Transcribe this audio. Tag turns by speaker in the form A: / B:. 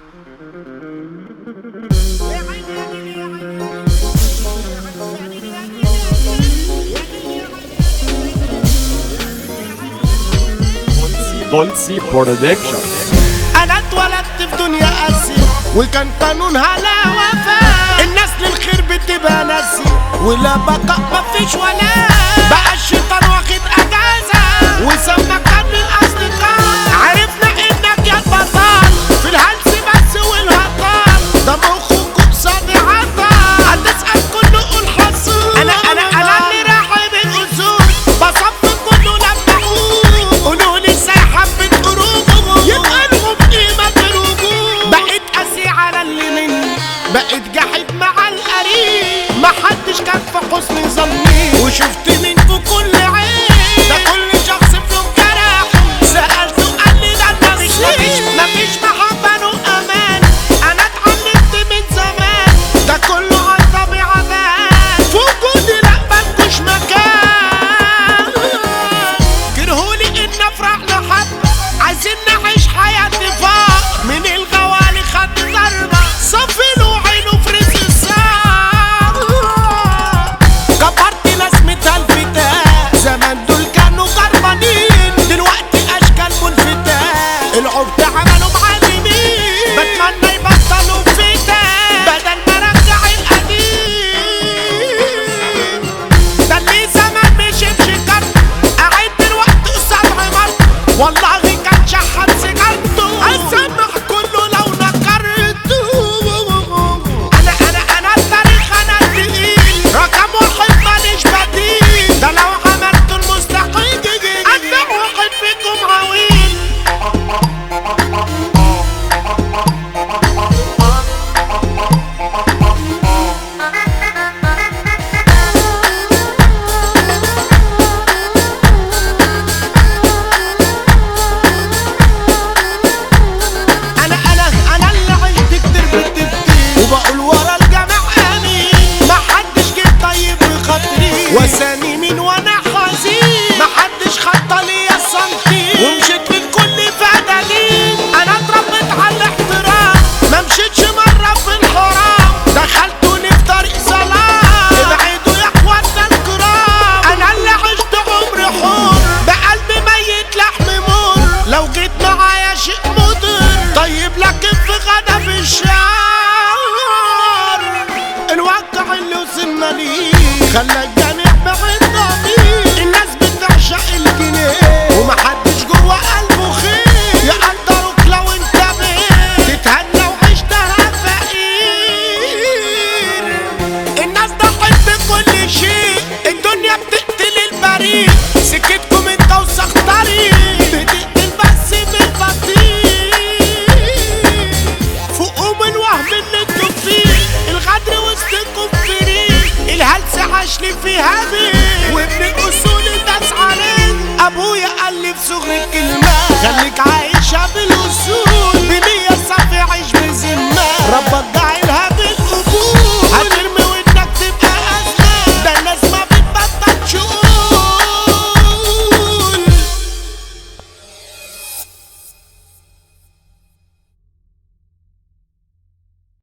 A: دولسي برودكشن
B: انا اتولدت في دنيا قاسي وكان قانونها لا وفاء الناس للخير بتبقى ناسي ولا بقى مفيش ولا بقى الشيطان واخد اجازه وسمى كان الاصدقاء عرفنا انك يا البطل في الهلس بس والهطال ده مخك قصاد عطل هتسال كله قول حصول انا انا انا اللي راحب الاصول بصف كله لما اقول قولوا لي ازاي حبة قروبهم يبقى لهم قيمة بروجهم بقيت قاسي على اللي مني بقيت جحيد مع القريب محدش كان في حسن ظني وشفت من في كل عين ده كل شخص فيهم جرح سألته قال لي ده أنا مش مفيش مفيش محبة له أمان أنا اتعلمت من زمان ده كله على الطبيعة بان في وجودي لا ملكوش مكان كرهولي إن أفرح لحد عايزين نعيش حياتي فوق من الغوالي خد ضربة صفي له عينه في رزق الصعب كبرت ناس متلفتة زمان دول كانوا غربانين دلوقتي اشكال ملفتة العبد عملوا معلمين بتمنى يبطلوا فتة بدل ما رجع القديم ده اللي زمان مشي بشكر قاعد دلوقتي قصاد عمر والله كان شحات سيجارته هسمح كله لو نكرته انا انا انا التاريخ انا التقيل رقم واحد ماليش بديل ده لو عملت المستحيل انا واحد فيكم عويل انا انا انا اللي عشت كتير بتبكي وبقول ورا الجمع امين ما حدش جه طيب بخاطري وساني مين وانا حزين ما حدش خطى ليا سنتي ومشيت للكل فدليل انا اتربيت على الاحترام ما مشيتش مره في الحرام دخلتوني في طريق ظلام ابعدوا يا اخوانا الكرام انا اللي عشت عمري حر بقلبي ميت لحم مر لو جيت معايا شيء مضر طيب لكن في غدا في الشعر الواقع اللي وصلنا ليه خلى الجميع بعيد ضمير الناس بتعشق الجنيه ومحدش جوه قلبه خير يقدروك لو انت بيه تتهنى وعشتها فقير الناس ضحت بكل شيء الدنيا بتقتل البريء سكتكم انت وسخ طريق بتقتل بس بالبطيء فوقوا من الوهم اللي انتوا فيه الغدر وسطكم فريق الهلس عاش لي فيها بيه وابن الاصول داس عليك ابويا قال لي في صغر الكلمات خليك عايشة بالاصول